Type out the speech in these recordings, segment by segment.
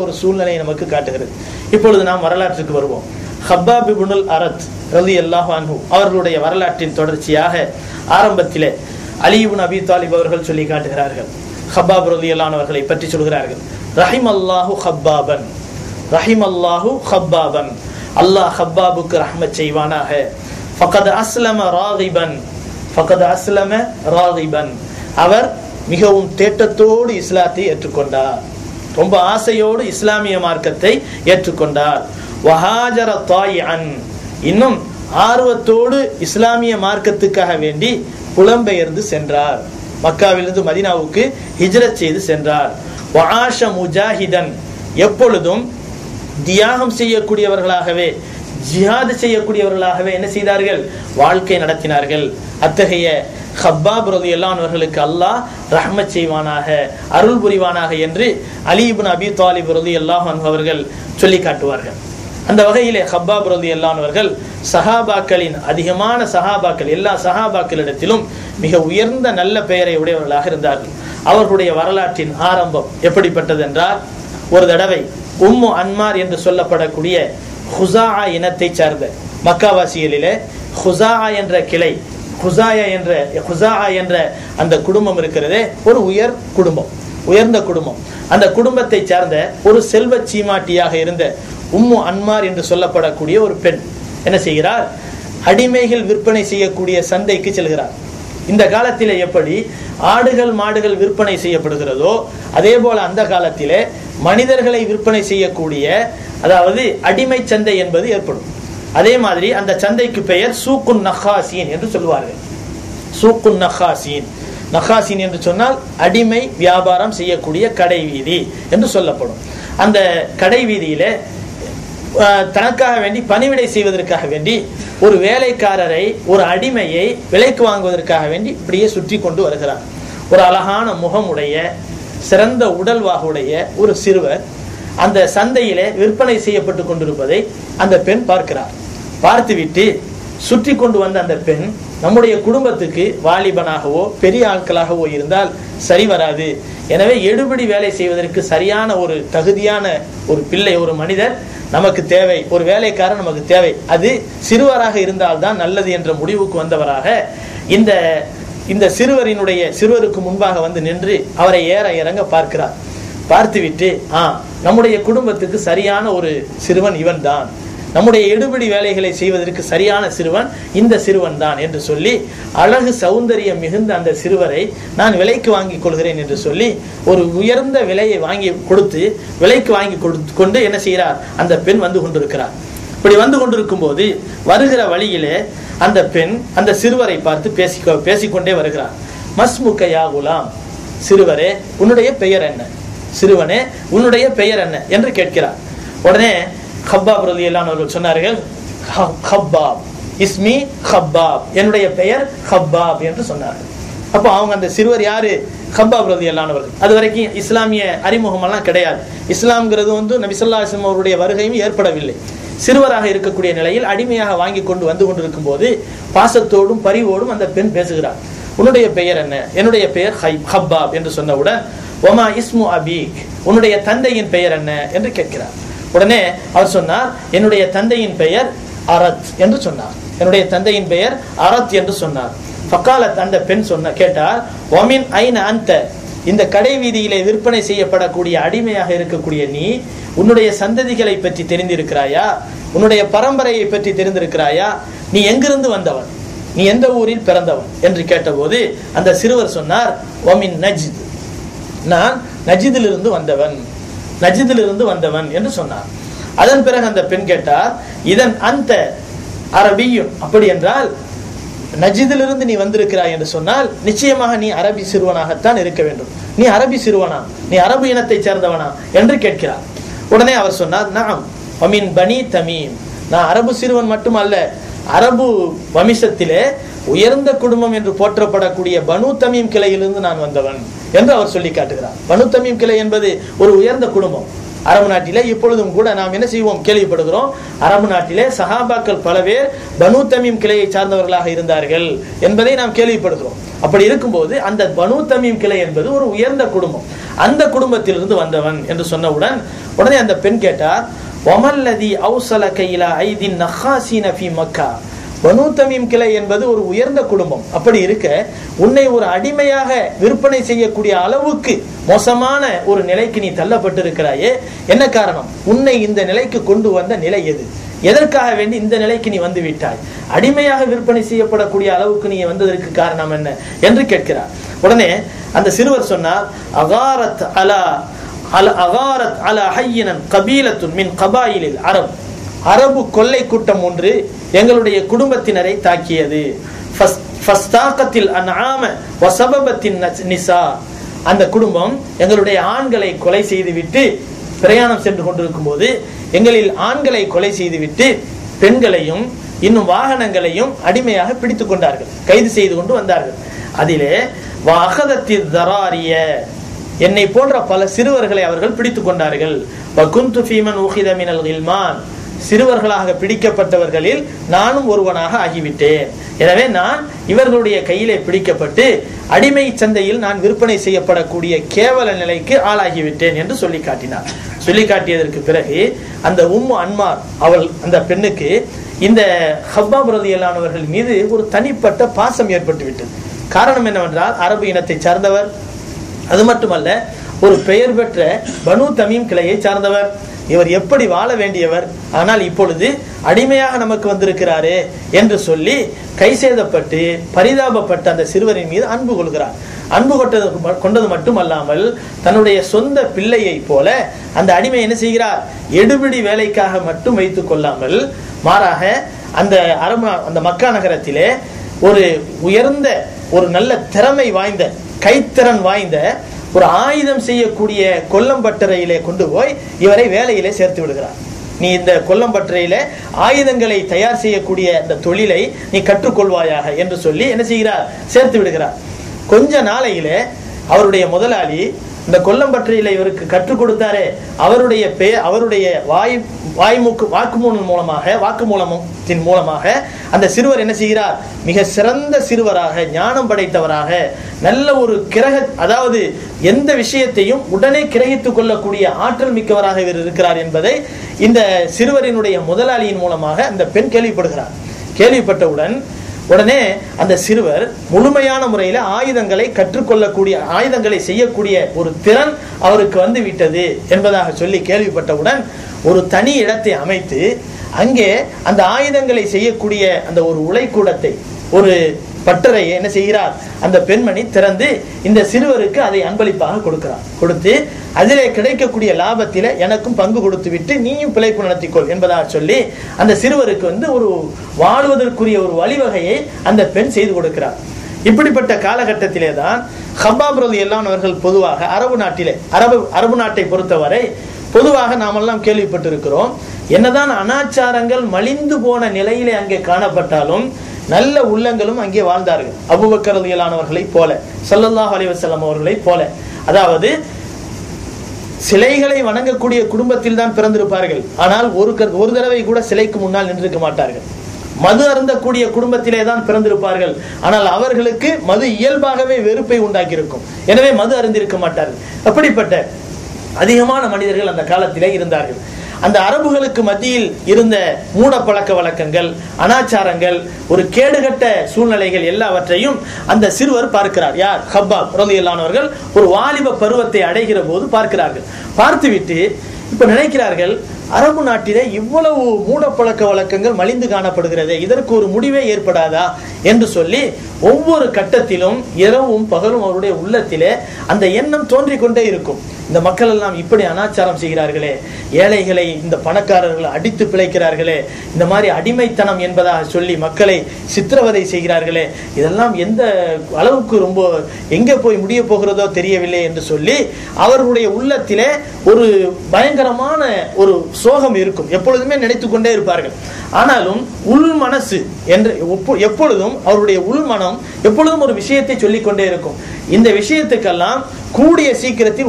ஒரு சூழ்நிலையை நமக்கு காட்டுகிறது இப்பொழுது நாம் வரலாற்றுக்கு வருவோம் ஹப்பாப் இப்னுல் அரத் ரலி அல்லாஹ் அன்ஹு அவர்களுடைய வரலாற்றின் தொடர்ச்சியாக ஆரம்பத்திலே அலி இப்னு அபி தாலிப் அவர்கள் சொல்லி காட்டுகிறார்கள் ஹப்பாப் ரலி அவர்களை பற்றி சொல்கிறார்கள் ரஹிம் அல்லாஹு ஹப்பாபன் ரஹிம் அல்லாஹு ஹப்பாபன் அல்லாஹ் ஹப்பாபுக்கு ரஹ்மத் செய்வானாக ஃபகத் அஸ்லம ராகிபன் ஃபகத் அஸ்லம ராகிபன் அவர் மிகவும் தேட்டத்தோடு இஸ்லாத்தை ஏற்றுக்கொண்டார் ரொம்ப ஆசையோடு இஸ்லாமிய மார்க்கத்தை ஏற்றுக்கொண்டார் வஹாஜர தாயன் இன்னும் ஆர்வத்தோடு இஸ்லாமிய மார்க்கத்துக்காக வேண்டி புலம்பெயர்ந்து சென்றார் மக்காவிலிருந்து மதீனாவுக்கு ஹிஜ்ரத் செய்து சென்றார் வஆஷ முஜாஹிதன் எப்பொழுதும் தியாகம் செய்யக்கூடியவர்களாகவே ஜிஹாது செய்யக்கூடியவர்களாகவே என்ன செய்தார்கள் வாழ்க்கை நடத்தினார்கள் அத்தகைய ஹப்பாப் ரதி அவர்களுக்கு அல்லாஹ் ரஹ்மத் செய்வானாக அருள் புரிவானாக என்று அலி இப்னு அபி தாலிப் ரதி அல்லாஹ் அவர்கள் சொல்லி காட்டுவார்கள் அந்த வகையிலே ஹப்பாப் ரதி அவர்கள் சஹாபாக்களின் அதிகமான சஹாபாக்கள் எல்லா சஹாபாக்களிடத்திலும் மிக உயர்ந்த நல்ல பெயரை உடையவர்களாக இருந்தார்கள் அவர்களுடைய வரலாற்றின் ஆரம்பம் எப்படிப்பட்டது என்றால் ஒரு தடவை உம்மு அன்மார் என்று சொல்லப்படக்கூடிய ஹுசா இனத்தை சார்ந்த மக்காவாசிகளிலே ஹுசா என்ற கிளை ஹுசாயா என்ற ஹுசா என்ற அந்த குடும்பம் இருக்கிறதே ஒரு உயர் குடும்பம் உயர்ந்த குடும்பம் அந்த குடும்பத்தை சார்ந்த ஒரு செல்வ சீமாட்டியாக இருந்த உம்மு அன்மார் என்று சொல்லப்படக்கூடிய ஒரு பெண் என்ன செய்கிறார் அடிமைகள் விற்பனை செய்யக்கூடிய சந்தைக்கு செல்கிறார் இந்த காலத்திலே எப்படி ஆடுகள் மாடுகள் விற்பனை செய்யப்படுகிறதோ அதே போல அந்த காலத்திலே மனிதர்களை விற்பனை செய்யக்கூடிய அதாவது அடிமை சந்தை என்பது ஏற்படும் அதே மாதிரி அந்த சந்தைக்கு பெயர் சூக்குன் நஹாசீன் என்று சொல்வார்கள் சூக்குன் நஹாசீன் நஹாசீன் என்று சொன்னால் அடிமை வியாபாரம் செய்யக்கூடிய கடை வீதி என்று சொல்லப்படும் அந்த கடை வீதியிலே அஹ், தனக்காக வேண்டி பணிவிடை செய்வதற்காக வேண்டி ஒரு வேலைக்காரரை ஒரு அடிமையை விலைக்கு வாங்குவதற்காக வேண்டி இப்படியே சுற்றி கொண்டு வருகிறார் ஒரு அழகான முகமுடைய சிறந்த உடல்வாகுடைய ஒரு சிறுவர் அந்த சந்தையிலே விற்பனை செய்யப்பட்டு கொண்டிருப்பதை அந்த பெண் பார்க்கிறார் பார்த்துவிட்டு சுற்றி கொண்டு வந்த அந்த பெண் நம்முடைய குடும்பத்துக்கு வாலிபனாகவோ பெரிய ஆட்களாகவோ இருந்தால் சரி வராது எனவே எடுபடி வேலை செய்வதற்கு சரியான ஒரு தகுதியான ஒரு பிள்ளை ஒரு மனிதர் நமக்கு தேவை ஒரு வேலைக்காரன் நமக்கு தேவை அது சிறுவராக இருந்தால்தான் நல்லது என்ற முடிவுக்கு வந்தவராக இந்த இந்த சிறுவரினுடைய சிறுவருக்கு முன்பாக வந்து நின்று அவரை ஏற இறங்க பார்க்கிறார் பார்த்துவிட்டு ஆ நம்முடைய குடும்பத்துக்கு சரியான ஒரு சிறுவன் இவன் தான் நம்முடைய எடுபிடி வேலைகளை செய்வதற்கு சரியான சிறுவன் இந்த சிறுவன் தான் என்று சொல்லி அழகு சௌந்தரியம் மிகுந்த அந்த சிறுவரை நான் விலைக்கு வாங்கி கொள்கிறேன் என்று சொல்லி ஒரு உயர்ந்த விலையை வாங்கி கொடுத்து விலைக்கு வாங்கி கொடுத்து கொண்டு என்ன செய்கிறார் அந்த பெண் வந்து கொண்டிருக்கிறார் இப்படி வந்து கொண்டிருக்கும் போது வருகிற வழியிலே அந்த பெண் அந்த சிறுவரை பார்த்து பேசி பேசிக்கொண்டே வருகிறார் மஸ்முக யா குலாம் சிறுவரே உன்னுடைய பெயர் என்ன சிறுவனே உன்னுடைய பெயர் என்ன என்று கேட்கிறார் உடனே ஹப்பாப் ரலி அவர்கள் சொன்னார்கள் "ஹ- ஹப்பாப் இஸ்மி ஹப்பாப் என்னுடைய பெயர் ஹப்பாப் என்று சொன்னார்கள் அப்போ அவங்க அந்த சிறுவர் யாரு ஹப்பாப் ரதி அவர்கள் அது வரைக்கும் இஸ்லாமிய அறிமுகம் எல்லாம் கிடையாது இஸ்லாம்ங்கிறது வந்து நபிசல்லா இஸ்லாம் அவருடைய வருகையும் ஏற்படவில்லை சிறுவராக இருக்கக்கூடிய நிலையில் அடிமையாக வாங்கி கொண்டு வந்து கொண்டிருக்கும் போது பாசத்தோடும் பரிவோடும் அந்த பெண் பேசுகிறார் உன்னுடைய பெயர் என்ன என்னுடைய பெயர் ஹை- ஹப்பாப் என்று சொன்னவுடன் ஒமா இஸ்மு அபீக் உன்னுடைய தந்தையின் பெயர் என்ன என்று கேட்கிறார் உடனே அவர் சொன்னார் என்னுடைய தந்தையின் பெயர் அரத் என்று சொன்னார் என்னுடைய தந்தையின் பெயர் அரத் என்று சொன்னார் ஃபக்காலத் அந்த பெண் சொன்ன கேட்டார் ஒமின் ஐன அந்த இந்த கடை வீதியிலே விற்பனை செய்யப்படக்கூடிய அடிமையாக இருக்கக்கூடிய நீ உன்னுடைய சந்ததிகளை பற்றி தெரிந்திருக்கிறாயா உன்னுடைய பரம்பரையை பற்றி தெரிந்திருக்கிறாயா நீ எங்கிருந்து வந்தவன் நீ எந்த ஊரில் பிறந்தவன் என்று கேட்டபோது அந்த சிறுவர் சொன்னார் ஒமின் நஜித் நான் நஜிதிலிருந்து வந்தவன் நஜிதிலிருந்து வந்தவன் என்று சொன்னார் அதன் பிறகு அந்த பெண் கேட்டார் இதன் அந்த அரபியும் அப்படி என்றால் நஜிதிலிருந்து நீ வந்திருக்கிறாய் என்று சொன்னால் நிச்சயமாக நீ அரபி சிறுவனாகத்தான் இருக்க வேண்டும் நீ அரபி சிறுவனா நீ அரபு இனத்தை சேர்ந்தவனா என்று கேட்கிறார் உடனே அவர் சொன்னார் நாம் அமீன் பனி தமீம் நான் அரபு சிறுவன் மட்டுமல்ல அரபு வம்சத்திலே உயர்ந்த குடும்பம் என்று போற்றப்படக்கூடிய பனு தமீம் கிளையிலிருந்து நான் வந்தவன் என்று அவர் சொல்லி காட்டுகிறார் பனு தமீம் கிளை என்பது ஒரு உயர்ந்த குடும்பம் அரபு நாட்டிலே இப்பொழுதும் கூட நாம் என்ன செய்வோம் கேள்விப்படுகிறோம் அரபு நாட்டிலே சஹாபாக்கள் பல பேர் பனு தமீம் கிளையை சார்ந்தவர்களாக இருந்தார்கள் என்பதை நாம் கேள்விப்படுகிறோம் அப்படி இருக்கும்போது அந்த பனு தமீம் கிளை என்பது ஒரு உயர்ந்த குடும்பம் அந்த குடும்பத்திலிருந்து வந்தவன் என்று சொன்னவுடன் உடனே அந்த பெண் கேட்டார் ஒமல்லதி அவுசல கையிலா ஐதின் நஹாசீன ஃபி மக்கா பனு தமீம் கிளை என்பது ஒரு உயர்ந்த குடும்பம் அப்படி இருக்க உன்னை ஒரு அடிமையாக விற்பனை செய்யக்கூடிய அளவுக்கு மோசமான ஒரு நிலைக்கு நீ தள்ளப்பட்டிருக்கிறாயே என்ன காரணம் உன்னை இந்த நிலைக்கு கொண்டு வந்த நிலை எது எதற்காக வேண்டி இந்த நிலைக்கு நீ வந்து விட்டாய் அடிமையாக விற்பனை செய்யப்படக்கூடிய அளவுக்கு நீ வந்ததற்கு காரணம் என்ன என்று கேட்கிறார் உடனே அந்த சிறுவர் சொன்னார் அகாரத் அலா அல அகாரத் அலா ஹையினன் கபீலத்துன் மின் கபாயிலில் அரப் அரபு கொள்ளை கூட்டம் ஒன்று எங்களுடைய குடும்பத்தினரை தாக்கியது ஃபஸ்தாக்கத்தில் அன்ஆம வசபபத்தின் நஸ்- நிசா அந்த குடும்பம் எங்களுடைய ஆண்களை கொலை செய்துவிட்டு பிரயாணம் சென்று கொண்டிருக்கும் போது எங்களில் ஆண்களை கொலை செய்துவிட்டு பெண்களையும் இன்னும் வாகனங்களையும் அடிமையாக பிடித்துக் கொண்டார்கள் கைது செய்து கொண்டு வந்தார்கள் அதிலே வாகதத்தில் தராரிய என்னை போன்ற பல சிறுவர்களை அவர்கள் பிடித்துக் கொண்டார்கள் வகுந்து ஃபீமன் ஊஹித மினல் கில்மான் சிறுவர்களாக பிடிக்கப்பட்டவர்களில் நானும் ஒருவனாக ஆகிவிட்டேன் எனவே நான் இவர்களுடைய கையிலே பிடிக்கப்பட்டு அடிமை சந்தையில் நான் விற்பனை செய்யப்படக்கூடிய கேவல நிலைக்கு ஆளாகிவிட்டேன் என்று சொல்லி காட்டினார் சொல்லி காட்டியதற்கு பிறகு அந்த உம்மு அன்மார் அவள் அந்த பெண்ணுக்கு இந்த ஹப்பாப் ரதியலானவர்கள் மீது ஒரு தனிப்பட்ட பாசம் ஏற்பட்டு விட்டது காரணம் என்னவென்றால் அரபு இனத்தை சார்ந்தவர் அது மட்டுமல்ல ஒரு பெயர் பெற்ற பனு தமீம் கிளையை சார்ந்தவர் இவர் எப்படி வாழ வேண்டியவர் ஆனால் இப்பொழுது அடிமையாக நமக்கு வந்திருக்கிறாரே என்று சொல்லி கை சேதப்பட்டு பரிதாபப்பட்ட அந்த சிறுவரின் மீது அன்பு கொள்கிறார் அன்பு கொண்டது கொண்டது மட்டுமல்லாமல் தன்னுடைய சொந்த பிள்ளையை போல அந்த அடிமை என்ன செய்கிறார் எடுபிடி வேலைக்காக மட்டும் வைத்துக் கொள்ளாமல் மாறாக அந்த அரபு அந்த மக்கா நகரத்திலே ஒரு உயர்ந்த ஒரு நல்ல திறமை வாய்ந்த கைத்திறன் வாய்ந்த ஒரு ஆயுதம் செய்யக்கூடிய கொல்லம்பட்டறையிலே கொண்டு போய் இவரை வேலையிலே சேர்த்து விடுகிறார் நீ இந்த கொல்லம்பட்டறையில ஆயுதங்களை தயார் செய்யக்கூடிய இந்த தொழிலை நீ கற்றுக்கொள்வாயாக என்று சொல்லி என்ன செய்கிறார் சேர்த்து விடுகிறார் கொஞ்ச நாளையிலே அவருடைய முதலாளி இந்த கொல்லம்பற்றையில இவருக்கு கற்றுக் கொடுத்தாரே அவருடைய பே அவருடைய வாய் வாய்மூக்கு வாக்குமூலம் மூலமாக வாக்குமூலத்தின் மூலமாக அந்த சிறுவர் என்ன செய்கிறார் மிக சிறந்த சிறுவராக ஞானம் படைத்தவராக நல்ல ஒரு கிரக அதாவது எந்த விஷயத்தையும் உடனே கிரகித்துக் கொள்ளக்கூடிய ஆற்றல் மிக்கவராக இவர் இருக்கிறார் என்பதை இந்த சிறுவரினுடைய முதலாளியின் மூலமாக அந்த பெண் கேள்விப்படுகிறார் கேள்விப்பட்டவுடன் உடனே அந்த சிறுவர் முழுமையான முறையில ஆயுதங்களை கற்றுக்கொள்ளக்கூடிய ஆயுதங்களை செய்யக்கூடிய ஒரு திறன் அவருக்கு வந்து விட்டது என்பதாக சொல்லி கேள்விப்பட்டவுடன் ஒரு தனி இடத்தை அமைத்து அங்கே அந்த ஆயுதங்களை செய்யக்கூடிய அந்த ஒரு உலைக்கூடத்தை ஒரு பட்டறையை என்ன செய்கிறார் அந்த பெண்மணி திறந்து இந்த சிறுவருக்கு அதை அன்பளிப்பாக கொடுக்கிறார் கொடுத்து அதிலே கிடைக்கக்கூடிய லாபத்தில எனக்கும் பங்கு கொடுத்து விட்டு நீயும் பிழைப்பு நடத்திக்கொள் என்பதாக சொல்லி அந்த சிறுவருக்கு வந்து ஒரு வாழ்வதற்குரிய ஒரு வழிவகையை அந்த பெண் செய்து கொடுக்கிறார் இப்படிப்பட்ட காலகட்டத்திலே தான் ஹப்பாப் ரதி அவர்கள் பொதுவாக அரபு நாட்டிலே அரபு அரபு நாட்டை பொறுத்தவரை பொதுவாக நாமெல்லாம் கேள்விப்பட்டிருக்கிறோம் என்னதான் அனாச்சாரங்கள் மலிந்து போன நிலையிலே அங்கே காணப்பட்டாலும் நல்ல உள்ளங்களும் அங்கே வாழ்ந்தார்கள் அபுபக்கர் ரலியல்லானவர்களை போல ஸல்லல்லாஹு அலைஹி வஸல்லம் அவர்களை போல அதாவது சிலைகளை வணங்கக்கூடிய குடும்பத்தில் தான் பிறந்திருப்பார்கள் ஆனால் ஒரு க- ஒரு தடவை கூட சிலைக்கு முன்னால் நின்றிருக்க மாட்டார்கள் மது அருந்தக்கூடிய குடும்பத்திலே தான் பிறந்திருப்பார்கள் ஆனால் அவர்களுக்கு மது இயல்பாகவே வெறுப்பை உண்டாக்கியிருக்கும் எனவே மது அருந்திருக்க மாட்டார்கள் அப்படிப்பட்ட அதிகமான மனிதர்கள் அந்த காலத்திலே இருந்தார்கள் அந்த அரபுகளுக்கு மத்தியில் இருந்த மூட பழக்க வழக்கங்கள் அனாச்சாரங்கள் ஒரு கேடுகட்ட சூழ்நிலைகள் எல்லாவற்றையும் அந்த சிறுவர் பார்க்கிறார் யார் ஹப்பாப் ரலியல்லானவர்கள் ஒரு வாலிப பருவத்தை அடைகிற போது பார்க்கிறார்கள் பார்த்துவிட்டு இப்ப நினைக்கிறார்கள் அரபு நாட்டிலே இவ்வளவு மூடப்பழக்க வழக்கங்கள் மலிந்து காணப்படுகிறது இதற்கு ஒரு முடிவே ஏற்படாதா என்று சொல்லி ஒவ்வொரு கட்டத்திலும் இரவும் பகலும் அவருடைய உள்ளத்திலே அந்த எண்ணம் தோன்றிக் கொண்டே இருக்கும் இந்த மக்கள் எல்லாம் இப்படி அனாச்சாரம் செய்கிறார்களே ஏழைகளை இந்த பணக்காரர்கள் அடித்து பிழைக்கிறார்களே இந்த மாதிரி அடிமைத்தனம் என்பதாக சொல்லி மக்களை சித்திரவதை செய்கிறார்களே இதெல்லாம் எந்த அளவுக்கு ரொம்ப எங்கே போய் முடிய போகிறதோ தெரியவில்லை என்று சொல்லி அவர்களுடைய உள்ளத்திலே ஒரு பயங்கரமான ஒரு சோகம் இருக்கும் எப்பொழுதுமே நினைத்து கொண்டே இருப்பார்கள் ஆனாலும் உள் மனசு என்று ஒப்பு- எப்பொழுதும் அவருடைய உள் மனம் எப்பொழுதும் ஒரு விஷயத்தை சொல்லிக் கொண்டே இருக்கும் இந்த விஷயத்துக்கெல்லாம் கூடிய சீக்கிரத்தில் ஒரு முடிவு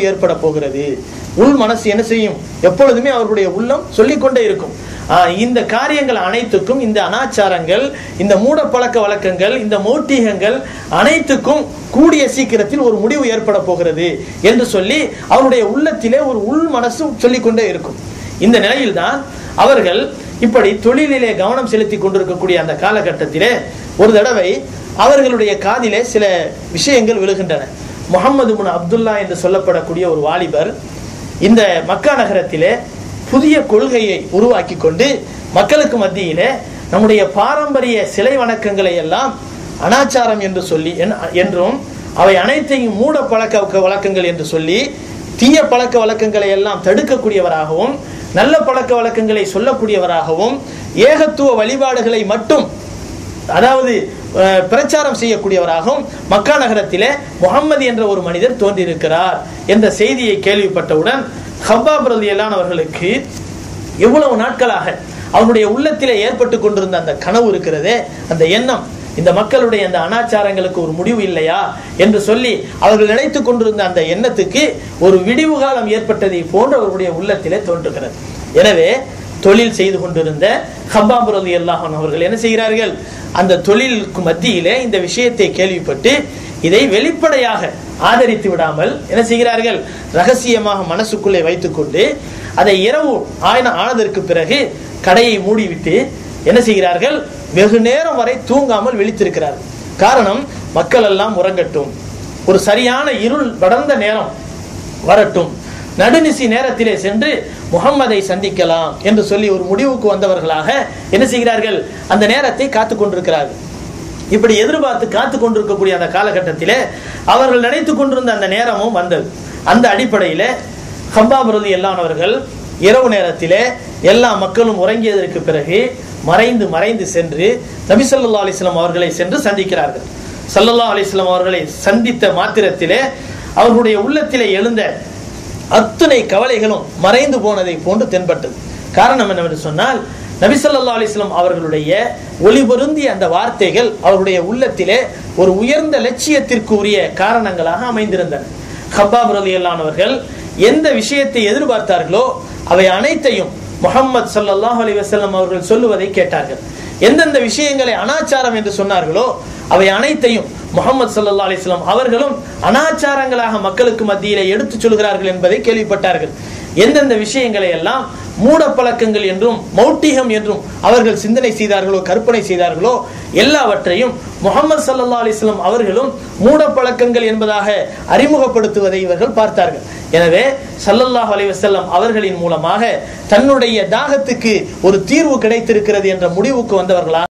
ஏற்பட போகிறது உள் மனசு என்ன செய்யும் எப்பொழுதுமே அவர்களுடைய உள்ளம் சொல்லிக்கொண்டே இருக்கும் ஆஹ் இந்த காரியங்கள் அனைத்துக்கும் இந்த அனாச்சாரங்கள் இந்த மூட பழக்க வழக்கங்கள் இந்த மௌட்டிகங்கள் அனைத்துக்கும் கூடிய சீக்கிரத்தில் ஒரு முடிவு ஏற்பட போகிறது என்று சொல்லி அவருடைய உள்ளத்திலே ஒரு உள் மனசு சொல்லிக்கொண்டே இருக்கும் இந்த நிலையில்தான் அவர்கள் இப்படி தொழிலிலே கவனம் செலுத்தி கொண்டிருக்கக்கூடிய அந்த காலகட்டத்திலே ஒரு தடவை அவர்களுடைய காதிலே சில விஷயங்கள் விழுகின்றன முகமது முன் அப்துல்லா என்று சொல்லப்படக்கூடிய ஒரு வாலிபர் இந்த மக்கா நகரத்திலே புதிய கொள்கையை உருவாக்கி கொண்டு மக்களுக்கு மத்தியிலே நம்முடைய பாரம்பரிய சிலை வணக்கங்களை எல்லாம் அனாச்சாரம் என்று சொல்லி என்- என்றும் அவை அனைத்தையும் மூட பழக்க வழக்கங்கள் என்று சொல்லி தீய பழக்க வழக்கங்களை எல்லாம் தடுக்கக்கூடியவராகவும் நல்ல பழக்க வழக்கங்களை சொல்லக்கூடியவராகவும் ஏகத்துவ வழிபாடுகளை மட்டும் அதாவது அஹ், பிரச்சாரம் செய்யக்கூடியவராகவும் மக்கா நகரத்திலே முகம்மது என்ற ஒரு மனிதர் தோன்றியிருக்கிறார் என்ற செய்தியை கேள்விப்பட்டவுடன் ஹப்பாப் ரலியல்லாஹு அவர்களுக்கு எவ்வளவு நாட்களாக அவருடைய உள்ளத்திலே ஏற்பட்டு கொண்டிருந்த அந்த கனவு இருக்கிறதே அந்த எண்ணம் இந்த மக்களுடைய அந்த அனாச்சாரங்களுக்கு ஒரு முடிவு இல்லையா என்று சொல்லி அவர்கள் நினைத்துக் கொண்டிருந்த அந்த எண்ணத்துக்கு ஒரு விடிவு காலம் ஏற்பட்டதை போன்று அவருடைய உள்ளத்திலே தோன்றுகிறது எனவே தொழில் செய்து கொண்டிருந்த ஹப்பாப் ரலி அல்லாஹன் அவர்கள் என்ன செய்கிறார்கள் அந்த தொழிலுக்கு மத்தியிலே இந்த விஷயத்தை கேள்விப்பட்டு இதை வெளிப்படையாக ஆதரித்து விடாமல் என்ன செய்கிறார்கள் ரகசியமாக மனசுக்குள்ளே வைத்துக்கொண்டு அதை இரவு ஆயின ஆனதற்கு பிறகு கடையை மூடிவிட்டு என்ன செய்கிறார்கள் வெகு நேரம் வரை தூங்காமல் விழித்திருக்கிறார்கள் காரணம் மக்கள் எல்லாம் உறங்கட்டும் ஒரு சரியான இருள் படர்ந்த நேரம் வரட்டும் நடுநிசி நேரத்திலே சென்று முகம்மதை சந்திக்கலாம் என்று சொல்லி ஒரு முடிவுக்கு வந்தவர்களாக என்ன செய்கிறார்கள் அந்த நேரத்தை காத்துக் கொண்டிருக்கிறார்கள் இப்படி எதிர்பார்த்து காத்து கொண்டிருக்கக்கூடிய அந்த காலகட்டத்திலே அவர்கள் நினைத்துக் கொண்டிருந்த அந்த நேரமும் வந்தது அந்த அடிப்படையிலே ஹப்பாப் ரலி எல்லானவர்கள் இரவு நேரத்திலே எல்லா மக்களும் உறங்கியதற்கு பிறகு மறைந்து மறைந்து சென்று நபி ஸல்லல்லாஹு அலைஹி வஸல்லம் அவர்களை சென்று சந்திக்கிறார்கள் ஸல்லல்லாஹு அலைஹி வஸல்லம் அவர்களை சந்தித்த மாத்திரத்திலே அவர்களுடைய உள்ளத்திலே எழுந்த அத்துணை கவலைகளும் மறைந்து போனதை போன்று தென்பட்டது காரணம் என்னவென்று சொன்னால் நபி ஸல்லல்லாஹு அலைஹி வஸல்லம் அவர்களுடைய ஒளிபொருந்திய அந்த வார்த்தைகள் அவருடைய உள்ளத்திலே ஒரு உயர்ந்த லட்சியத்திற்கு உரிய காரணங்களாக அமைந்திருந்தன ஹப்பாப் ரலியல்லாஹு அவர்கள் எந்த விஷயத்தை எதிர்பார்த்தார்களோ அவை அனைத்தையும் முஹம்மது ஸல்லல்லாஹு அலைஹி வஸல்லம் அவர்கள் சொல்லுவதை கேட்டார்கள் எந்தெந்த விஷயங்களை அனாச்சாரம் என்று சொன்னார்களோ அவை அனைத்தையும் முகமது சல்லா அலிஸ்லாம் அவர்களும் அனாச்சாரங்களாக மக்களுக்கு மத்தியிலே எடுத்துச் சொல்கிறார்கள் என்பதை கேள்விப்பட்டார்கள் எந்தெந்த விஷயங்களை எல்லாம் மூட பழக்கங்கள் என்றும் மௌட்டிகம் என்றும் அவர்கள் சிந்தனை செய்தார்களோ கற்பனை செய்தார்களோ எல்லாவற்றையும் முகமது சல்லா அலிஸ்லாம் அவர்களும் மூட பழக்கங்கள் என்பதாக அறிமுகப்படுத்துவதை இவர்கள் பார்த்தார்கள் எனவே சல்லல்லாஹு அலைஹி வஸல்லம் அவர்களின் மூலமாக தன்னுடைய தாகத்துக்கு ஒரு தீர்வு கிடைத்திருக்கிறது என்ற முடிவுக்கு வந்தவர்களாக